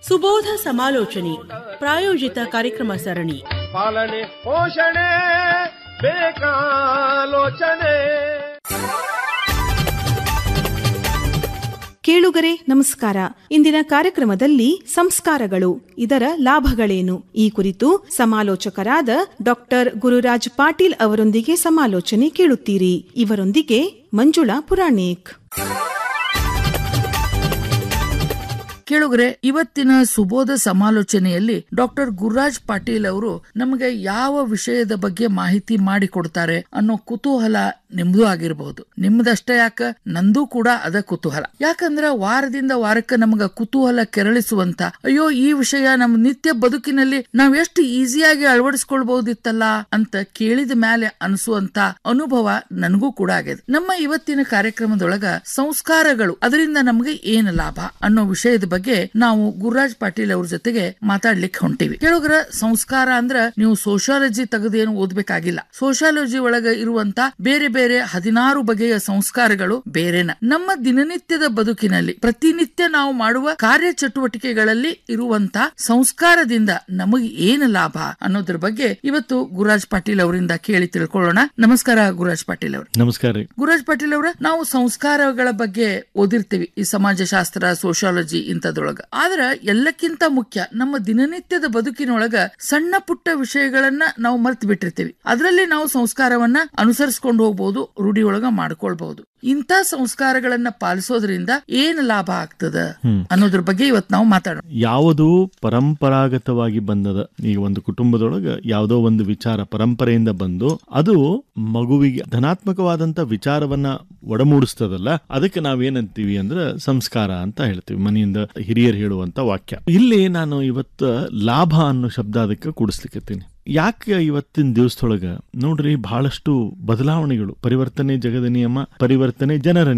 ಸುಬೋಧ ಸಮಾಲೋಚನೆ ಪ್ರಾಯೋಜಿತ ಕಾರ್ಯಕ್ರಮ ಸರಣಿ ಪಾಲನೆ ಪೋಷಣೆ ಬೇಕಾಲೋಚನೆ ಕೇಳುಗರೆ ನಮಸ್ಕಾರ ಇಂದಿನ ಕಾರ್ಯಕ್ರಮದಲ್ಲಿ ಸಂಸ್ಕಾರಗಳು ಇದರ ಲಾಭಗಳೇನು ಈ ಕುರಿತು ಸಮಾಲೋಚಕರಾದ ಡಾಕ್ಟರ್ ಗುರುರಾಜ್ ಪಾಟೀಲ್ ಅವರೊಂದಿಗೆ ಸಮಾಲೋಚನೆ ಕೇಳುತ್ತೀರಿ ಇವರೊಂದಿಗೆ ಮಂಜುಳಾ ಪುರಾಣಿಕ್ ಕೇಳುಗರೆ ಇವತ್ತಿನ ಸುಬೋಧ ಸಮಾಲೋಚನೆಯಲ್ಲಿ ಡಾಕ್ಟರ್ ಗುರುರಾಜ್ ಪಾಟೀಲ್ ಅವರು ನಮಗೆ ಯಾವ ವಿಷಯದ ಬಗ್ಗೆ ಮಾಹಿತಿ ಮಾಡಿಕೊಡ್ತಾರೆ ಅನ್ನೋ ಕುತೂಹಲ ನಿಮ್ದು ಆಗಿರಬಹುದು ನಿಮ್ದಷ್ಟೇ ಯಾಕ ನಂದು ಕೂಡ ಅದ ಕುತೂಹಲ ಯಾಕಂದ್ರ ವಾರದಿಂದ ವಾರಕ್ಕೆ ನಮಗ ಕುತೂಹಲ ಕೆರಳಿಸುವಂತ ಅಯ್ಯೋ ಈ ವಿಷಯ ನಮ್ಮ ನಿತ್ಯ ಬದುಕಿನಲ್ಲಿ ನಾವ್ ಎಷ್ಟು ಈಸಿಯಾಗಿ ಅಳವಡಿಸ್ಕೊಳ್ಬಹುದಿತ್ತಲ್ಲ ಅಂತ ಕೇಳಿದ ಮೇಲೆ ಅನಿಸುವಂತ ಅನುಭವ ನನಗೂ ಕೂಡ ಆಗಿದೆ ನಮ್ಮ ಇವತ್ತಿನ ಕಾರ್ಯಕ್ರಮದೊಳಗ ಸಂಸ್ಕಾರಗಳು ಅದರಿಂದ ನಮಗೆ ಏನ್ ಲಾಭ ಅನ್ನೋ ವಿಷಯದ ಬಗ್ಗೆ ನಾವು ಗುರುರಾಜ್ ಪಾಟೀಲ್ ಅವ್ರ ಜೊತೆಗೆ ಮಾತಾಡ್ಲಿಕ್ಕೆ ಹೊಂಟಿವಿ ಕೇಳುಗರ ಸಂಸ್ಕಾರ ಅಂದ್ರ ನೀವು ಸೋಶಿಯಾಲಜಿ ತೆಗೆದೇನು ಓದ್ಬೇಕಾಗಿಲ್ಲ ಸೋಶಿಯಾಲಜಿ ಒಳಗ ಇರುವಂತ ಬೇರೆ ಬೇರೆ ಹದಿನಾರು ಬಗೆಯ ಸಂಸ್ಕಾರಗಳು ಬೇರೆನ ನಮ್ಮ ದಿನನಿತ್ಯದ ಬದುಕಿನಲ್ಲಿ ಪ್ರತಿನಿತ್ಯ ನಾವು ಮಾಡುವ ಕಾರ್ಯ ಚಟುವಟಿಕೆಗಳಲ್ಲಿ ಇರುವಂತ ಸಂಸ್ಕಾರದಿಂದ ನಮಗೆ ಏನು ಲಾಭ ಅನ್ನೋದ್ರ ಬಗ್ಗೆ ಇವತ್ತು ಗುರುರಾಜ್ ಪಾಟೀಲ್ ಅವರಿಂದ ಕೇಳಿ ತಿಳ್ಕೊಳ್ಳೋಣ ನಮಸ್ಕಾರ ಗುರುರಾಜ್ ಪಾಟೀಲ್ ಅವರು ನಮಸ್ಕಾರ ರೀ ಗುರುರಾಜ್ ಪಾಟೀಲ್ ಅವರ ನಾವು ಸಂಸ್ಕಾರಗಳ ಬಗ್ಗೆ ಓದಿರ್ತೀವಿ ಈ ಸಮಾಜಶಾಸ್ತ್ರ ಸೋಶಿಯಾಲಜಿ ಇಂಥದ್ರೊಳಗ ಆದ್ರ ಎಲ್ಲಕ್ಕಿಂತ ಮುಖ್ಯ ನಮ್ಮ ದಿನನಿತ್ಯದ ಬದುಕಿನೊಳಗ ಸಣ್ಣ ಪುಟ್ಟ ವಿಷಯಗಳನ್ನ ನಾವು ಮರ್ತು ಬಿಟ್ಟಿರ್ತೀವಿ ಅದರಲ್ಲಿ ನಾವು ಸಂಸ್ಕಾರವನ್ನ ಅನುಸರಿಸ್ಕೊಂಡು ಹೋಗ್ಬೋದು ರೂಢಿಯೊಳಗ ಮಾಡ್ಕೊಳ್ಬಹುದು ಇಂಥ ಸಂಸ್ಕಾರಗಳನ್ನ ಪಾಲಿಸೋದ್ರಿಂದ ಏನ್ ಲಾಭ ಆಗ್ತದ ಅನ್ನೋದ್ರ ಬಗ್ಗೆ ಇವತ್ ನಾವು ಮಾತಾಡೋಣ ಯಾವುದು ಪರಂಪರಾಗತವಾಗಿ ಬಂದದ ಈಗ ಒಂದು ಕುಟುಂಬದೊಳಗ ಯಾವುದೋ ಒಂದು ವಿಚಾರ ಪರಂಪರೆಯಿಂದ ಬಂದು ಅದು ಮಗುವಿಗೆ ಧನಾತ್ಮಕವಾದಂತ ವಿಚಾರವನ್ನ ಒಡಮೂಡಿಸ್ತದಲ್ಲ ಅದಕ್ಕೆ ನಾವೇನಂತೀವಿ ಅಂದ್ರೆ ಸಂಸ್ಕಾರ ಅಂತ ಹೇಳ್ತೀವಿ ಮನೆಯಿಂದ ಹಿರಿಯರು ಹೇಳುವಂತ ವಾಕ್ಯ ಇಲ್ಲಿ ನಾನು ಇವತ್ತ ಲಾಭ ಅನ್ನೋ ಶಬ್ದ ಅದಕ್ಕೆ ಕೂಡಿಸ್ಲಿಕ್ಕತ್ತೀನಿ ಯಾಕೆ ಇವತ್ತಿನ ದಿವಸದೊಳಗ ನೋಡ್ರಿ ಬಹಳಷ್ಟು ಬದಲಾವಣೆಗಳು ಪರಿವರ್ತನೆ ಜಗದ ನಿಯಮ ಪರಿವರ್ತನೆ ಜನರ